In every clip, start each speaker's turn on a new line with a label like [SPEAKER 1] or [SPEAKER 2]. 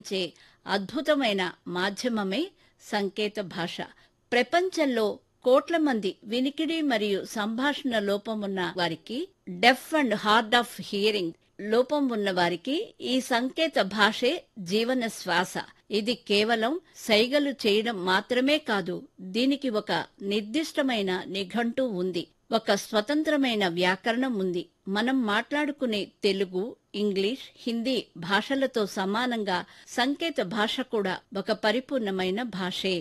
[SPEAKER 1] చే అద్భుతమైన మాధ్యమమే సంకేత భాష ప్రపంచంలో కోట్ల మంది వినికిడి మరియు సంభాషణ లోపం ఉన్న వారికి deaf and hard of hearing లోపం ఉన్న వారికి ఈ సంకేత భాషే జీవన శ్వాస ఇది కేవలం సైగలు చేయడం మాత్రమే కాదు దీనికి ఒక నిర్దిష్టమైన నిఘంటు ఉంది ఒక స్వతంత్రమైన వ్యాకరణం ఉంది మనం మాట్లాడుకునే తెలుగు ఇంగ్లీష్ హిందీ భాషలతో సమానంగా సంకేత భాష కూడా ఒక పరిపూర్ణమైన భాషే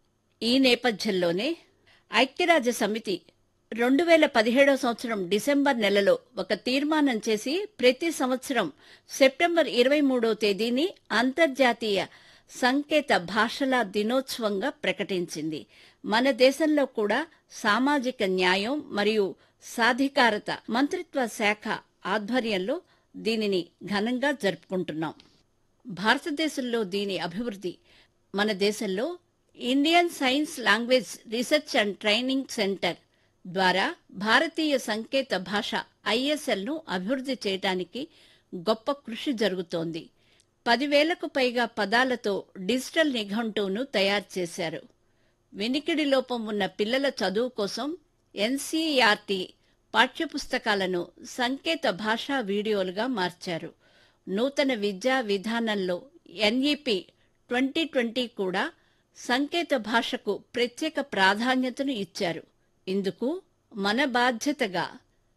[SPEAKER 1] ఈ నేపథ్యంలోనే ఐక్యరాజ్య సమితి రెండు వేల పదిహేడవ సంవత్సరం డిసెంబర్ నెలలో ఒక తీర్మానం చేసి ప్రతి సంవత్సరం సెప్టెంబర్ ఇరవై మూడవ తేదీని అంతర్జాతీయ సంకేత భాషల దినోత్సవంగా ప్రకటించింది మన దేశంలో కూడా సామాజిక న్యాయం మరియు సాధికారత మంత్రిత్వ శాఖ ఆధ్వర్యంలో దీనిని ఘనంగా జరుపుకుంటున్నాం భారతదేశంలో దీని అభివృద్ధి మన దేశంలో ఇండియన్ సైన్స్ language research and training centre ద్వారా భారతీయ సంకేత భాష ఐఎస్ఎల్ను అభివృద్ధి చేయడానికి గొప్ప కృషి జరుగుతోంది పదివేలకు పైగా పదాలతో డిజిటల్ నిఘంటువును తయారు చేశారు వినికిడి లోపం ఉన్న పిల్లల చదువు కోసం ఎన్సీఆర్టీ పాఠ్యపుస్తకాలను సంకేత భాషా వీడియోలుగా మార్చారు నూతన విద్యా విధానంలో ఎన్ఈపి ట్వంటీ ట్వంటీ కూడా సంకేత భాషకు ప్రత్యేక ప్రాధాన్యతను ఇచ్చారు ఇందుకు మన బాధ్యతగా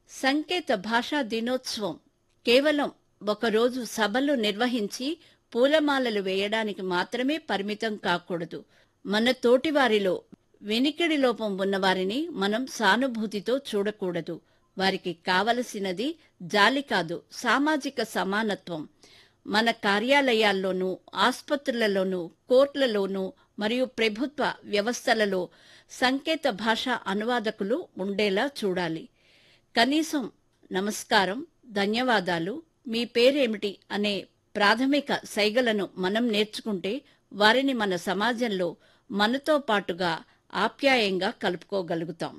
[SPEAKER 1] సంకేత భాషా దినోత్సవం కేవలం ఒకరోజు సభలు నిర్వహించి పూలమాలలు వేయడానికి మాత్రమే పరిమితం కాకూడదు మన తోటివారిలో వినికిడి లోపం ఉన్నవారిని మనం సానుభూతితో చూడకూడదు వారికి కావలసినది జాలి కాదు సామాజిక సమానత్వం మన కార్యాలయాల్లోనూ ఆసుపత్రులలోనూ కోర్టులలోనూ మరియు ప్రభుత్వ వ్యవస్థలలో సంకేత భాష అనువాదకులు ఉండేలా చూడాలి కనీసం నమస్కారం ధన్యవాదాలు మీ పేరేమిటి అనే ప్రాథమిక సైగలను మనం నేర్చుకుంటే వారిని మన సమాజంలో మనతో పాటుగా ఆప్యాయంగా కలుపుకోగలుగుతాం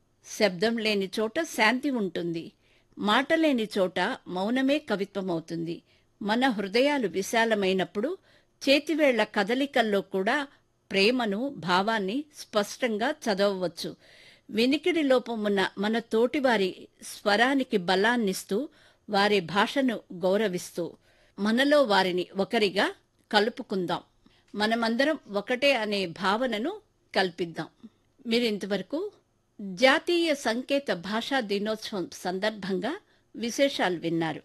[SPEAKER 1] శబ్దం లేని చోట శాంతి ఉంటుంది మాట లేని చోట మౌనమే కవిత్వమవుతుంది మన హృదయాలు విశాలమైనప్పుడు చేతివేళ్ల కదలికల్లో కూడా ప్రేమను భావాన్ని స్పష్టంగా చదవవచ్చు వినికిడి లోపం ఉన్న మన తోటివారి స్వరానికి బలాన్నిస్తూ వారి భాషను గౌరవిస్తూ మనలో వారిని ఒకరిగా కలుపుకుందాం మనమందరం ఒకటే అనే భావనను కల్పిద్దాం మీరింతవరకు జాతీయ సంకేత భాషా దినోత్సవం సందర్భంగా విశేషాలు విన్నారు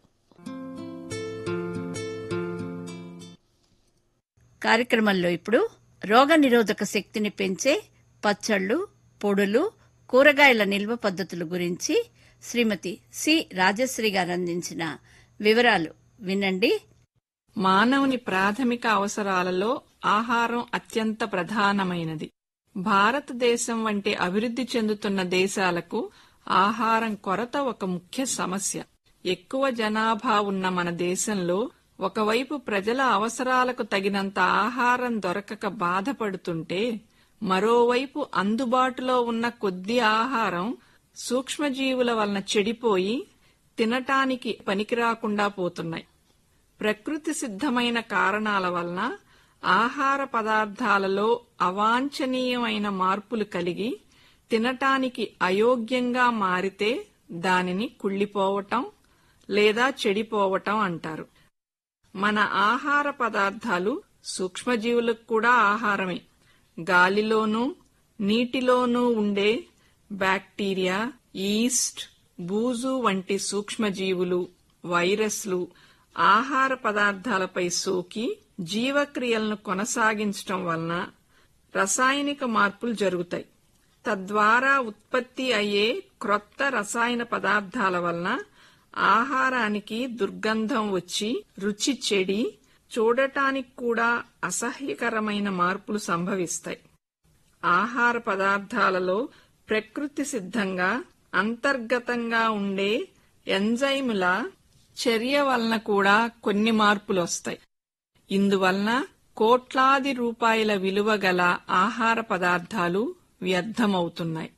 [SPEAKER 1] కార్యక్రమంలో ఇప్పుడు రోగ నిరోధక శక్తిని పెంచే పచ్చళ్ళు పొడులు కూరగాయల నిల్వ పద్ధతుల గురించి శ్రీమతి సి రాజశ్రీ గారు అందించిన వివరాలు వినండి
[SPEAKER 2] మానవుని ప్రాథమిక అవసరాలలో ఆహారం అత్యంత ప్రధానమైనది భారతదేశం వంటి అభివృద్ధి చెందుతున్న దేశాలకు ఆహారం కొరత ఒక ముఖ్య సమస్య ఎక్కువ జనాభా ఉన్న మన దేశంలో ఒకవైపు ప్రజల అవసరాలకు తగినంత ఆహారం దొరకక బాధపడుతుంటే మరోవైపు అందుబాటులో ఉన్న కొద్ది ఆహారం సూక్ష్మజీవుల వలన చెడిపోయి తినటానికి పనికిరాకుండా పోతున్నాయి ప్రకృతి సిద్ధమైన కారణాల వలన ఆహార పదార్థాలలో అవాంఛనీయమైన మార్పులు కలిగి తినటానికి అయోగ్యంగా మారితే దానిని కుళ్ళిపోవటం లేదా చెడిపోవటం అంటారు మన ఆహార పదార్థాలు సూక్ష్మజీవులకు కూడా ఆహారమే గాలిలోనూ నీటిలోనూ ఉండే బ్యాక్టీరియా ఈస్ట్ బూజు వంటి సూక్ష్మజీవులు వైరస్లు ఆహార పదార్థాలపై సోకి జీవక్రియలను కొనసాగించటం వలన రసాయనిక మార్పులు జరుగుతాయి తద్వారా ఉత్పత్తి అయ్యే క్రొత్త రసాయన పదార్థాల వలన ఆహారానికి దుర్గంధం వచ్చి రుచి చెడి చూడటానికి కూడా అసహ్యకరమైన మార్పులు సంభవిస్తాయి ఆహార పదార్థాలలో ప్రకృతి సిద్ధంగా అంతర్గతంగా ఉండే ఎంజైముల చర్య వలన కూడా కొన్ని మార్పులు వస్తాయి ఇందువలన కోట్లాది రూపాయల విలువ గల ఆహార పదార్థాలు వ్యర్థమవుతున్నాయి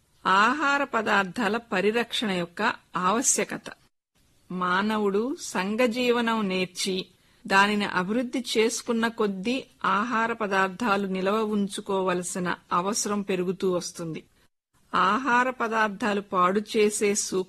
[SPEAKER 2] ఆహార పదార్థాల పరిరక్షణ యొక్క ఆవశ్యకత మానవుడు సంఘజీవనం నేర్చి దానిని అభివృద్ధి చేసుకున్న కొద్దీ ఆహార పదార్థాలు నిలవ ఉంచుకోవలసిన అవసరం పెరుగుతూ వస్తుంది ఆహార పదార్థాలు పాడు చేసే సూక్ష్మ